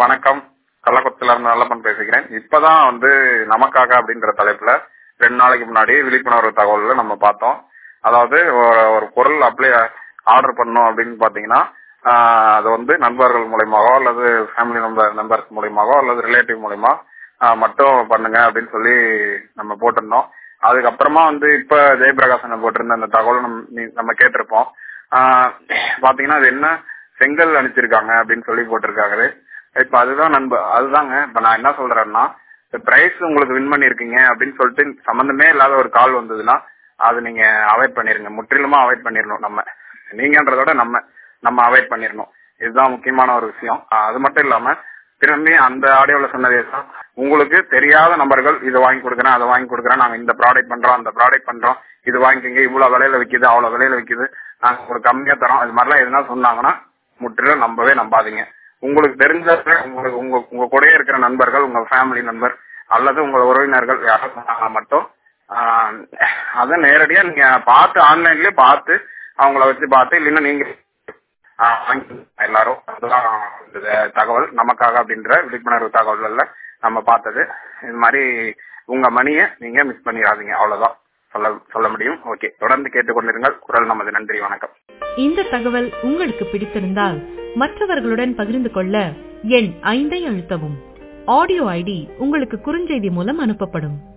வணக்கம் கள்ளக்குளத்துல இருந்து நல்லப்பன் பேசுகிறேன் இப்பதான் வந்து நமக்காக அப்படின்ற தலைப்புல ரெண்டு நாளைக்கு முன்னாடி விழிப்புணர்வு தகவல்ல நம்ம பார்த்தோம் அதாவது ஒரு- ஒரு பொருள் அப்ளை ஆர்டர் பண்ணோம் அப்படின்னு பாத்தீங்கன்னா ஆஹ், அது வந்து நண்பர்கள் மூலியமாவோ அல்லது ஃபேமிலி நம்பர் மெம்பர்ஸ் மூலியமாவோ அல்லது ரிலேட்டிவ் மூலியமா ஆஹ், மட்டும் பண்ணுங்க அப்படின்னு சொல்லி நம்ம போட்டிருந்தோம் அதுக்கப்புறமா வந்து இப்ப ஜெயபிரகாசன் போட்டிருந்த அந்த தகவல் நம்ம நீ- நம்ம கேட்டிருப்போம் ஆஹ், பாத்தீங்கன்னா அது என்ன செங்கல் அனுப்பிச்சிருக்காங்க அப்படின்னு சொல்லி போட்டிருக்காங்க இப்ப அதுதான் நண்ப அதுதாங்க இப்ப நான் என்ன சொல்றேன்னா பிரைஸ் உங்களுக்கு வின் பண்ணிருக்கீங்க அப்படின்னு சொல்லிட்டு சம்பந்தமே இல்லாத ஒரு கால் வந்ததுன்னா அது நீங்க அவாய்ட் பண்ணிருங்க முற்றிலுமா அவாய்ட் பண்ணிடணும் நம்ம நீங்கன்றதோட நம்ம நம்ம அவாய்ட் பண்ணிடணும் இதுதான் முக்கியமான ஒரு விஷயம் ஆஹ் அது மட்டும் இல்லாம திரும்பி அந்த ஆடியோல சொன்னதே தான் உங்களுக்கு தெரியாத நபர்கள் இதை வாங்கி கொடுக்குறேன் அதை வாங்கி கொடுக்குறேன் நாங்க இந்த ப்ராடக்ட் பண்றோம் அந்த ப்ராடக்ட் பண்றோம் இது வாங்கிக்கோங்க இவ்வளவு விலையில விக்குது அவ்வளவு விலையில விக்குது நாங்க உங்களுக்கு கம்மியா தரோம் இது மாதிரிலாம் எதுனா சொன்னாங்கன்னா முற்றிலும் நம்பவே நம்பாதீங்க உங்களுக்கு தெரிஞ்ச உங்களுக்கு உங்க உங்க கூடயே இருக்கிற நண்பர்கள் உங்க ஃபேமிலி நண்பர் அல்லது உங்க உறவினர்கள் யாராவது சொன்னாங்கன்னா மட்டும் ஆஹ், அதை நேரடியா நீங்க பார்த்து ஆன்லைன்லயே பார்த்து அவங்கள வச்சு பார்த்து இல்லைன்னா நீங்க ஆஹ், வாங்கிக்கோங்க எல்லாரும் அதுதான் இந்த தகவல் நமக்காக அப்படின்ற விழிப்புணர்வு தகவல்ல நம்ம பார்த்தது இது மாதிரி உங்க மணியை நீங்க மிஸ் பண்ணிடாதீங்க அவ்வளவுதான் சொல்ல சொல்ல முடியும் ஓகே தொடர்ந்து கேட்டுக்கொண்டிருங்கள் குரல் நமது நன்றி வணக்கம் இந்த தகவல் உங்களுக்கு பிடித்திருந்தால் மற்றவர்களுடன் பகிர்ந்து கொள்ள எண் ஐந்தை அழுத்தவும் ஆடியோ ஐடி உங்களுக்கு குறுஞ்செய்தி மூலம் அனுப்பப்படும்